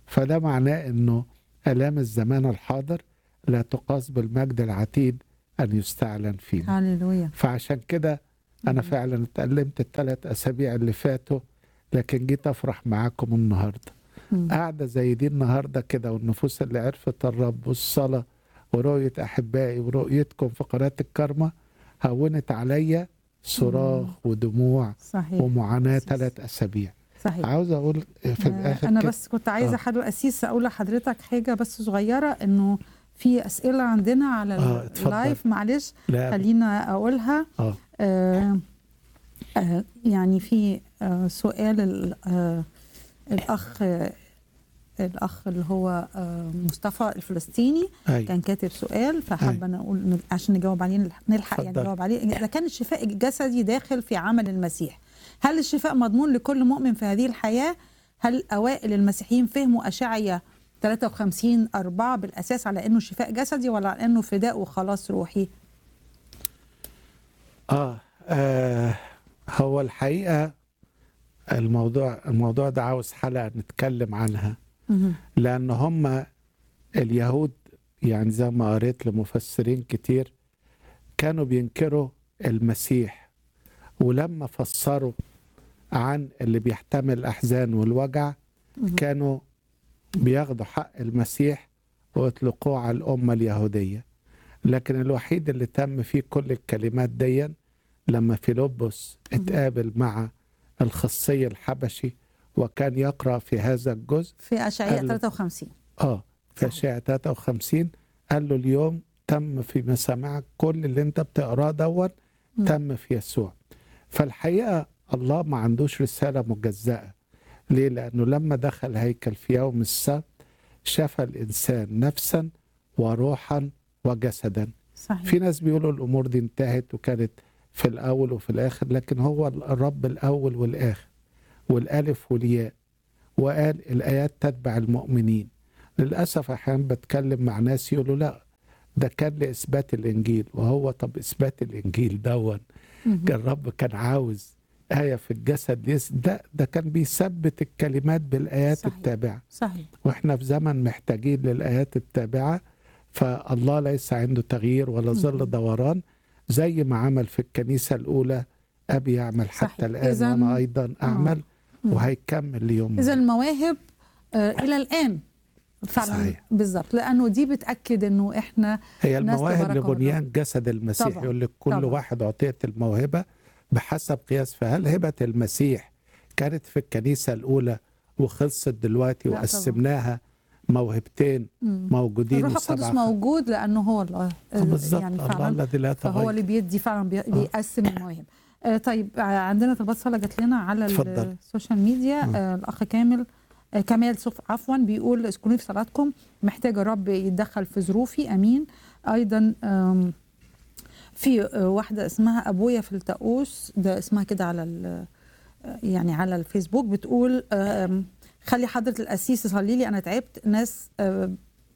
فده معناه انه الام الزمان الحاضر لا تقاس بالمجد العتيد ان يستعلن فينا هللويا فعشان كده انا مم. فعلا اتألمت الثلاث اسابيع اللي فاتوا لكن جيت افرح معاكم النهارده مم. قاعده زي دي النهارده كده والنفوس اللي عرفت الرب والصلاه ورؤيه احبائي ورؤيتكم في قناه الكرمه هونت عليا صراخ ودموع صحيح ومعاناه أسيس. ثلاث اسابيع صحيح عاوز اقول في آه، الاخر انا كده- بس كنت عايزه آه. حضرتك اسيس اقول لحضرتك حاجه بس صغيره انه في اسئله عندنا على آه، اتفضل. اللايف معلش لا خلينا اقولها اه آه آه يعني في آه سؤال ال- آه الاخ آه الاخ اللي هو آه مصطفى الفلسطيني أي. كان كاتب سؤال فحابه انا اقول إن عشان نجاوب عليه نلحق يعني اتفضل. نجاوب عليه اذا كان الشفاء الجسدي داخل في عمل المسيح هل الشفاء مضمون لكل مؤمن في هذه الحياه هل اوائل المسيحيين فهموا اشعيا 53 4 بالاساس على انه شفاء جسدي ولا على انه فداء وخلاص روحي آه, اه هو الحقيقه الموضوع الموضوع ده عاوز حلقه نتكلم عنها مهم. لان هم اليهود يعني زي ما قريت لمفسرين كتير كانوا بينكروا المسيح ولما فسروا عن اللي بيحتمل الاحزان والوجع مهم. كانوا بياخدوا حق المسيح ويطلقوه على الامه اليهوديه لكن الوحيد اللي تم فيه كل الكلمات دي لما فيلبس اتقابل مع الخصي الحبشي وكان يقرا في هذا الجزء في اشعياء قال له- 53 اه في صحيح. اشعياء 53 قال له اليوم تم في مسامعك كل اللي انت بتقراه دون مم. تم في يسوع فالحقيقه الله ما عندوش رساله مجزأه ليه؟ لانه لما دخل هيكل في يوم السبت شفى الانسان نفسا وروحا وجسدا صحيح في ناس بيقولوا الامور دي انتهت وكانت في الاول وفي الاخر لكن هو الرب الاول والاخر والالف والياء وقال الايات تتبع المؤمنين للاسف احيانا بتكلم مع ناس يقولوا لا ده كان لاثبات الانجيل وهو طب اثبات الانجيل دون مهم. كان الرب كان عاوز ايه في الجسد يس ده ده كان بيثبت الكلمات بالايات صحيح. التابعه صحيح واحنا في زمن محتاجين للايات التابعه فالله ليس عنده تغيير ولا ظل مم. دوران زي ما عمل في الكنيسه الاولى ابي يعمل حتى صحيح. الان إذن- وانا ايضا اعمل مم. وهيكمل ليوم اذا المواهب آه الى الان فعلا صحيح. بالظبط لانه دي بتاكد انه احنا هي ناس المواهب تبارك لبنيان جسد المسيح طبعاً. يقول لك كل طبعاً. واحد اعطيت الموهبه بحسب قياس فهل هبه المسيح كانت في الكنيسه الاولى وخلصت دلوقتي لا طبعاً. وقسمناها موهبتين مم. موجودين الروح القدس وسبعة موجود لانه هو الله آه، بالظبط يعني الله فعلا الذي لا فهو تغير اللي بيدي فعلا بي- بيقسم المواهب آه طيب آه، عندنا طلبات صلاه جات لنا على اتفضل. السوشيال ميديا مم. آه الاخ كامل آه كمال صف عفوا بيقول اذكروني في صلاتكم محتاج الرب يتدخل في ظروفي امين ايضا آم، في آه، واحده اسمها ابويا في التقوس ده اسمها كده على ال- آه، يعني على الفيسبوك بتقول آم، خلي حضره القسيس يصلي لي انا تعبت ناس آه،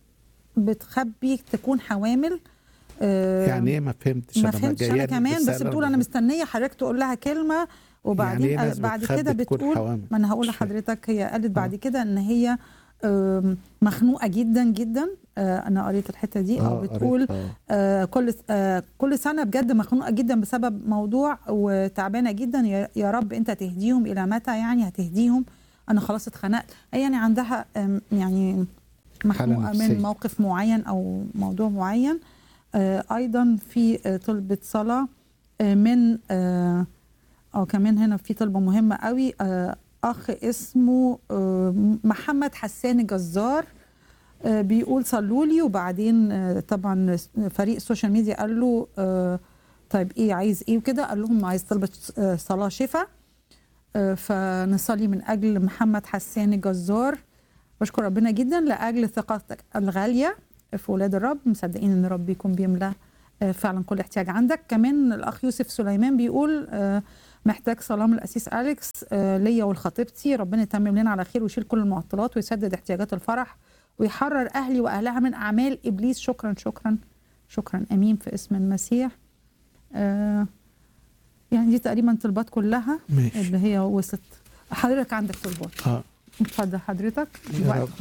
بتخبي تكون حوامل آه، يعني ايه ما فهمتش ما انا فهمتش انا جاياني كمان بس برسالة بتقول انا ولا- مستنيه حضرتك تقول لها كلمه وبعدين يعني إيه آه، ناس بعد بتخبي كده تكون بتقول حوامل؟ ما انا هقول مش فاهم. لحضرتك هي قالت بعد كده ان هي آم، مخنوقه جدا جدا آه، انا قريت الحته دي او آه، بتقول قريت، آه. آه، كل آه، كل سنه بجد مخنوقه جدا بسبب موضوع وتعبانه جدا يا- يا رب انت تهديهم الى متى يعني هتهديهم انا خلاص اتخنقت هي يعني عندها آم، يعني مخنوقه نفسية. من موقف معين او موضوع معين آه، ايضا في آه، طلبه صلاه آه، من آه، او كمان هنا في طلبه مهمه قوي آه، اخ اسمه آه، محمد حسان الجزار آه، بيقول صلوا لي وبعدين آه، طبعا فريق السوشيال ميديا قال له آه، طيب ايه عايز ايه وكده قال لهم عايز طلبه آه، صلاه شفاء آه، فنصلي من اجل محمد حسان الجزار بشكر ربنا جدا لاجل ثقتك الغاليه في ولاد الرب مصدقين ان الرب يكون بيملى آه، فعلا كل احتياج عندك كمان الاخ يوسف سليمان بيقول آه، محتاج صلاه من الاسيس اليكس آه، ليا ولخطيبتي ربنا يتمم لنا على خير ويشيل كل المعطلات ويسدد احتياجات الفرح ويحرر اهلي واهلها من اعمال ابليس شكرا شكرا شكرا امين في اسم المسيح آه، يعني دي تقريبا طلبات كلها ماشي اللي هي وصلت حضرتك عندك طلبات اه اتفضل حضرتك يا الوقت رب